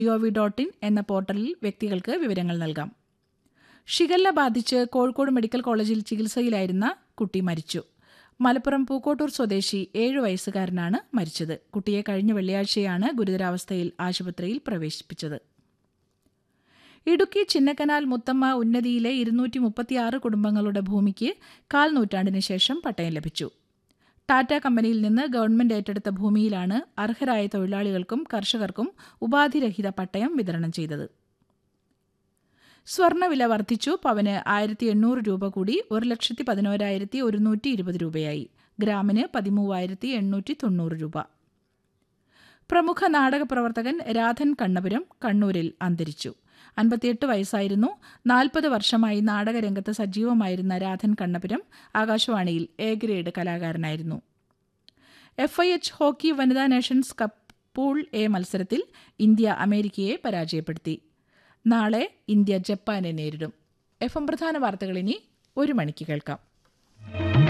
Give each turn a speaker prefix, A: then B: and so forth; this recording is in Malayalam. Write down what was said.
A: ഒ വി ഡോട്ട് ഇൻ എന്ന പോർട്ടലിൽ വ്യക്തികൾക്ക് വിവരങ്ങൾ നൽകാം ഷിഗല്ല ബാധിച്ച് കോഴിക്കോട് മെഡിക്കൽ കോളേജിൽ ചികിത്സയിലായിരുന്ന കുട്ടി മരിച്ചു മലപ്പുറം പൂക്കോട്ടൂർ സ്വദേശി ഏഴു വയസ്സുകാരനാണ് മരിച്ചത് കുട്ടിയെ കഴിഞ്ഞ വെള്ളിയാഴ്ചയാണ് ഗുരുതരാവസ്ഥയിൽ ആശുപത്രിയിൽ പ്രവേശിപ്പിച്ചത് ഇടുക്കി ചിന്നക്കനാൽ മുത്തമ്മ ഉന്നതിയിലെ ഇരുന്നൂറ്റി മുപ്പത്തിയാറ് കുടുംബങ്ങളുടെ ഭൂമിക്ക് കാൽ നൂറ്റാണ്ടിന് ശേഷം പട്ടയം ലഭിച്ചു ടാറ്റ കമ്പനിയിൽ നിന്ന് ഗവൺമെന്റ് ഏറ്റെടുത്ത ഭൂമിയിലാണ് അർഹരായ തൊഴിലാളികൾക്കും കർഷകർക്കും ഉപാധിരഹിത പട്ടയം വിതരണം ചെയ്തത് സ്വർണ്ണവില വർദ്ധിച്ചു പവന് ആയിരത്തി എണ്ണൂറ് രൂപ കൂടി ഒരു ലക്ഷത്തി പതിനോരായിരത്തി ഒരുന്നൂറ്റി ഇരുപത് രൂപയായി ഗ്രാമിന് പതിമൂവായിരത്തി എണ്ണൂറ്റി തൊണ്ണൂറ് രൂപ പ്രമുഖ നാടക പ്രവർത്തകൻ രാധൻ കണ്ണപുരം കണ്ണൂരിൽ അന്തരിച്ചു അൻപത്തിയെട്ട് വയസ്സായിരുന്നു നാൽപ്പത് വർഷമായി നാടകരംഗത്ത് സജീവമായിരുന്ന രാധൻ കണ്ണപുരം ആകാശവാണിയിൽ എ ഗ്രേഡ് കലാകാരനായിരുന്നു എഫ് ഐ എച്ച് ഹോക്കി വനിതാ നേഷൻസ് കപ്പ് പൂൾ എ മത്സരത്തിൽ ഇന്ത്യ അമേരിക്കയെ പരാജയപ്പെടുത്തി നാളെ ഇന്ത്യ ജപ്പാനെ നേരിടും എഫ് എം പ്രധാന വാർത്തകൾ ഇനി ഒരു മണിക്ക് കേൾക്കാം